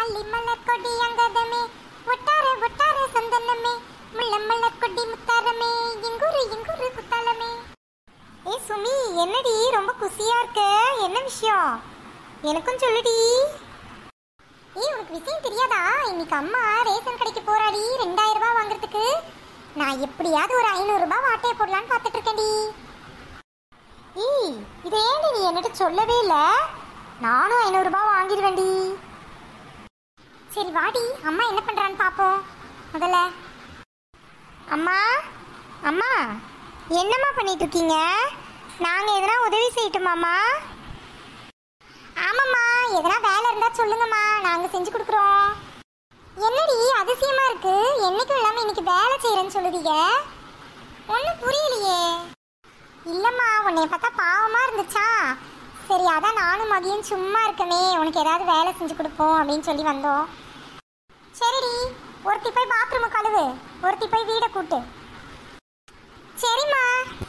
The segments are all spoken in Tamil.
அல்லி மலர் கொடி அங்கதமே ஒட்டார ஒட்டார சந்தனமே முள்ள மலர் கொடி முத்தாரமே இங்குரு இங்குரு குத்தாலமே ஏ சுமி என்னடி ரொம்ப குசியா இருக்க என்ன விஷயம் எனக்கும் சொல்லுடி ஏய் உனக்கு விஷயம் தெரியாதா இன்னைக்கு அம்மா ரேஷன் கடைக்கு போறாடி ரெண்டாயிரம் ரூபாய் வாங்குறதுக்கு நான் எப்படியாவது ஒரு ஐநூறு ரூபாய் வாட்டையை போடலான்னு பார்த்துட்டு இருக்கேன்டி ஏய் இது ஏன்டி நீ என்கிட்ட சொல்லவே இல்லை நானும் ஐநூறு ரூபாய் வாங்கிடுவேன்டி சரி வாடி அம்மா என்ன பண்றான்னு பாப்போம் முதல்ல அம்மா அம்மா என்னம்மா பண்ணிட்டு இருக்கீங்க நாங்க எதனா உதவி செய்யட்டுமாம்மா ஆமாம்மா எதனா வேலை இருந்தா சொல்லுங்கம்மா நாங்க செஞ்சு கொடுக்குறோம் என்னடி அதிசயமா இருக்கு என்னைக்கும் இல்லாம இன்னைக்கு வேலை செய்யறேன்னு சொல்லுவீங்க ஒன்றும் புரியலையே இல்லம்மா உன்னைய பார்த்தா பாவமா இருந்துச்சா சரி அதான் நானும் மதியம் சும்மா இருக்கமே உனக்கு ஏதாவது வேலை செஞ்சு கொடுப்போம் அப்படின்னு சொல்லி வந்தோம் சரிடி ஒருத்தி போய் பாத்ரூம் கழுவு ஒருத்தி போய் வீடை கூட்டு சரிம்மா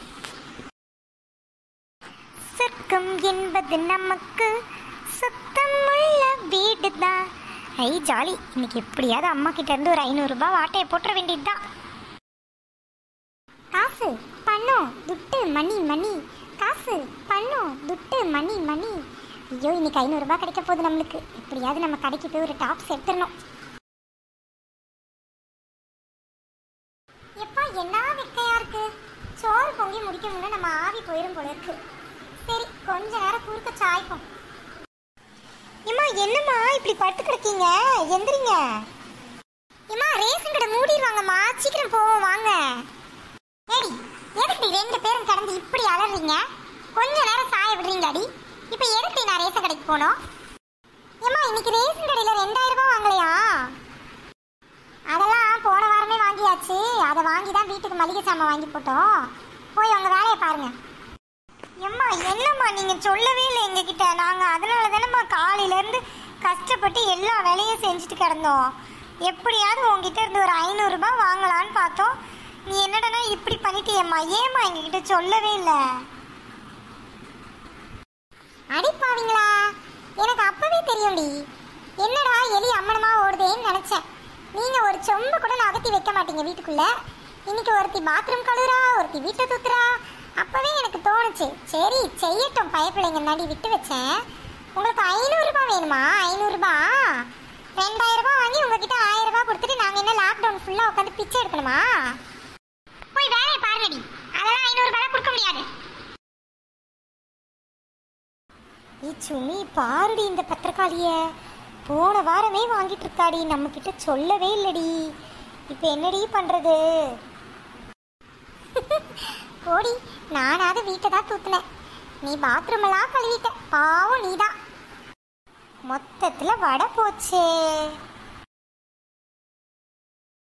சொர்க்கம் என்பது நமக்கு சுத்தமுள்ள வீடுதான் ஐ ஜாலி இன்னைக்கு எப்படியாவது அம்மா கிட்ட இருந்து ஒரு ஐநூறுரூபா வாட்டையை போட்டுற வேண்டியதுதான் காசு பணம் துட்டு மணி மணி காசு பணம் துட்டு மணி மணி ஐயோ இன்னைக்கு ஐநூறுரூபா கிடைக்க போகுது நம்மளுக்கு எப்படியாவது நம்ம கடைக்கு போய் ஒரு டாப்ஸ் எடுத்துடணும் எப்பா என்ன வெக்கையா இருக்கு சோறு பொங்கி முடிக்க முன்னே நம்ம ஆவி போயிடும் போல இருக்கு சரி கொஞ்ச நேரம் குறுக்க சாய்ப்போம் இம்மா என்னம்மா இப்படி படுத்து கிடக்கீங்க எந்திரிங்க இம்மா ரேஷன் கடை மூடிடுவாங்கம்மா சீக்கிரம் போவோம் வாங்க ஏடி எதுக்கு ரெண்டு பேரும் கடந்து இப்படி அலறீங்க கொஞ்ச நேரம் சாய விடுறீங்களாடி இப்போ எதுக்கு நான் ரேஷன் கடைக்கு போனோம் ஏம்மா இன்னைக்கு ரேஷன் கடையில் ரெண்டாயிரம் ரூபாய் வாங்கலையா அதெல்லாம் போன வாரமே வாங்கியாச்சு அதை வாங்கி தான் வீட்டுக்கு மளிகை சாமான் வாங்கி போட்டோம் போய் உங்க வேலையை பாருங்க எம்மா என்னம்மா நீங்க சொல்லவே இல்லை எங்ககிட்ட நாங்க அதனால தானேம்மா காலையில இருந்து கஷ்டப்பட்டு எல்லா வேலையும் செஞ்சுட்டு கிடந்தோம் எப்படியாவது உங்ககிட்ட இருந்து ஒரு ஐநூறு ரூபாய் வாங்கலான்னு பார்த்தோம் நீ என்னடனா இப்படி பண்ணிட்டியம்மா ஏம்மா எங்ககிட்ட சொல்லவே இல்லை அடிப்பாவீங்களா எனக்கு அப்பவே தெரியும்டி என்னடா எலி அம்மனமா ஓடுதேன்னு நினைச்சேன் நீங்க ஒரு சொம்பு கூட நகர்த்தி வைக்க மாட்டீங்க வீட்டுக்குள்ள இன்னைக்கு ஒருத்தி பாத்ரூம் கழுவுறா ஒருத்தி வீட்டை தூத்துறா அப்பவே எனக்கு தோணுச்சு சரி செய்யட்டும் பயப்பிள்ளைங்க முன்னாடி விட்டு வச்சேன் உங்களுக்கு ஐநூறு ரூபாய் வேணுமா ஐநூறு ரூபாய் ரெண்டாயிரம் ரூபாய் வாங்கி உங்ககிட்ட ஆயிரம் ரூபாய் கொடுத்துட்டு நாங்க என்ன லாக்டவுன் ஃபுல்லா உட்காந்து பிச்சை எடுக்கணுமா போய் வேலையை பாருங்கடி அதெல்லாம் ஐநூறு ரூபாய் கொடுக்க முடியாது ஏ சுமி பாருடி இந்த பத்திரக்காளிய போன வாரமே வாங்கிட்டு இருக்காடி நம்ம கிட்ட சொல்லவே இல்லடி இப்போ என்னடி பண்றது போடி நானாவது வீட்டை தான் தூத்துனேன் நீ பாத்ரூம் எல்லாம் கழுவிட்ட பாவம் நீதான் மொத்தத்துல வடை போச்சே